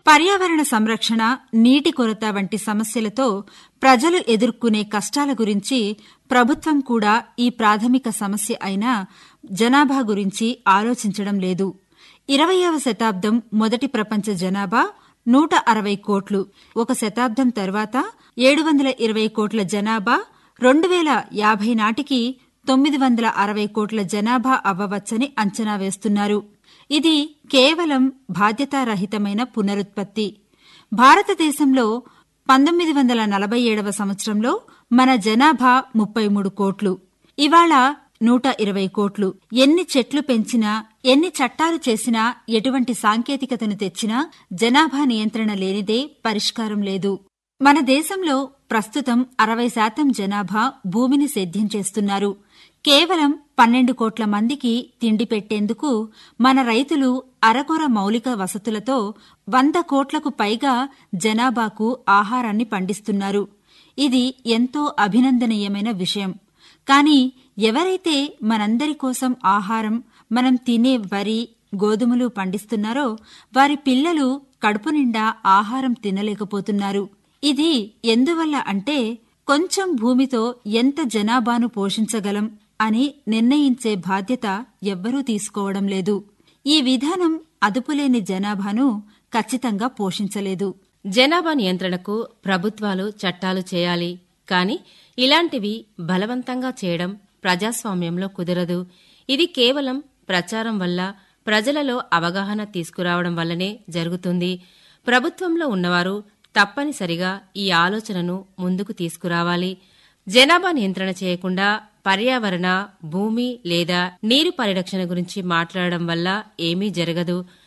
పర్యావరణ సంరక్షణ నీటి కొరత వంటి సమస్యలతో ప్రజలు ఎదుర్కొనే కష్టాల గురించి ప్రభుత్వం కూడా ఈ ప్రాథమిక సమస్య అయిన జనాభా గురించి ఆలోచించడం లేదు ఇరవయవ శతాబ్దం మొదటి ప్రపంచ జనాభా నూట అరవై కోట్లు ఒక శతాబ్దం తర్వాత ఏడు వందల ఇరవై కోట్ల జనాభా రెండు వేల యాభై నాటికి తొమ్మిది వందల అరవై కోట్ల జనాభా అవ్వవచ్చని అంచనా వేస్తున్నారు ఇది కేవలం బాధ్యతారహితమైన పునరుత్పత్తి భారతదేశంలో పంతొమ్మిది వందల నలభై ఏడవ సంవత్సరంలో మన జనాభా ముప్పై మూడు కోట్లు ఇవాళ నూట ఇరవై కోట్లు ఎన్ని చెట్లు పెంచినా ఎన్ని చట్టాలు చేసినా ఎటువంటి సాంకేతికతను తెచ్చినా జనాభా నియంత్రణ లేనిదే పరిష్కారం లేదు మన దేశంలో ప్రస్తుతం అరవై శాతం జనాభా భూమిని సేద్యం చేస్తున్నారు కేవలం పన్నెండు కోట్ల మందికి తిండి పెట్టేందుకు మన రైతులు అరకొర మౌలిక వసతులతో వంద కోట్లకు పైగా జనాభాకు ఆహారాన్ని పండిస్తున్నారు ఇది ఎంతో అభినందనీయమైన విషయం కానీ ఎవరైతే మనందరి కోసం ఆహారం మనం తినే వరి గోధుమలు పండిస్తున్నారో వారి పిల్లలు కడుపు నిండా ఆహారం తినలేకపోతున్నారు ఇది ఎందువల్ల అంటే కొంచెం భూమితో ఎంత జనాభాను పోషించగలం అని నిర్ణయించే బాధ్యత ఎవ్వరూ తీసుకోవడం లేదు ఈ విధానం అదుపులేని జనాభాను ఖచ్చితంగా పోషించలేదు జనాభా నియంత్రణకు ప్రభుత్వాలు చట్టాలు చేయాలి కాని ఇలాంటివి బలవంతంగా చేయడం ప్రజాస్వామ్యంలో కుదరదు ఇది కేవలం ప్రచారం వల్ల ప్రజలలో అవగాహన తీసుకురావడం వల్లనే జరుగుతుంది ప్రభుత్వంలో ఉన్నవారు తప్పనిసరిగా ఈ ఆలోచనను ముందుకు తీసుకురావాలి జనాభా నియంత్రణ చేయకుండా పర్యావరణ భూమి లేదా నీరు పరిరక్షణ గురించి మాట్లాడడం వల్ల ఏమీ జరగదు